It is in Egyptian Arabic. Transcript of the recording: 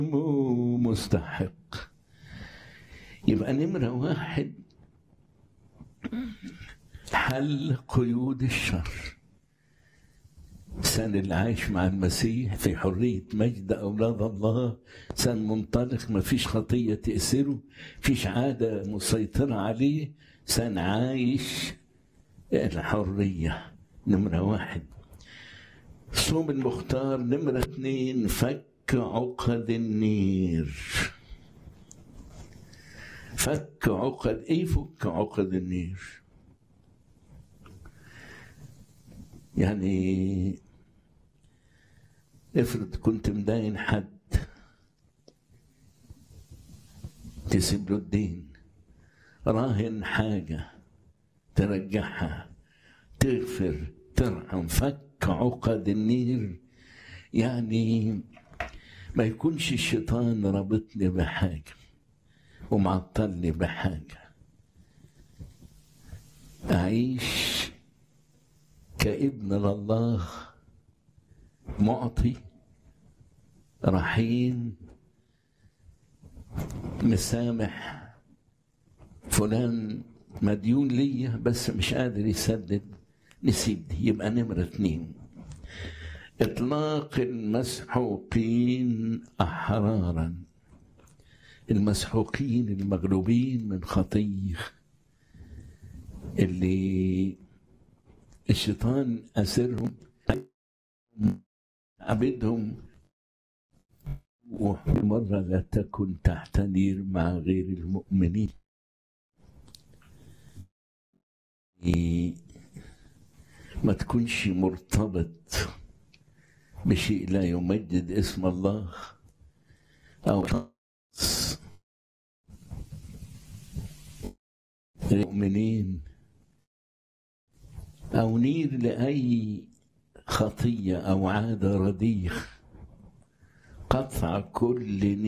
مستحق يبقى نمرة واحد حل قيود الشر الإنسان اللي عايش مع المسيح في حرية مجد أولاد الله إنسان منطلق ما فيش خطية تأثره فيش عادة مسيطرة عليه إنسان عايش الحرية نمرة واحد صوم المختار نمرة اتنين فك عقد النير فك عقد ايه فك عقد النير يعني افرض كنت مداين حد تسيب له الدين راهن حاجة ترجعها تغفر ترحم فك عقد النير يعني ما يكونش الشيطان رابطني بحاجة ومعطلني بحاجة أعيش كابن لله معطي رحيم مسامح فلان مديون ليا بس مش قادر يسدد نسيب دي يبقى نمرة اتنين إطلاق المسحوقين أحرارا المسحوقين المغلوبين من خطيه اللي الشيطان أسرهم عبدهم ومرة لا تكن تحت نير مع غير المؤمنين ما تكونش مرتبط بشيء لا يمجد اسم الله أو المؤمنين أو نير لأي خطية أو عادة رديخ قطع كل نير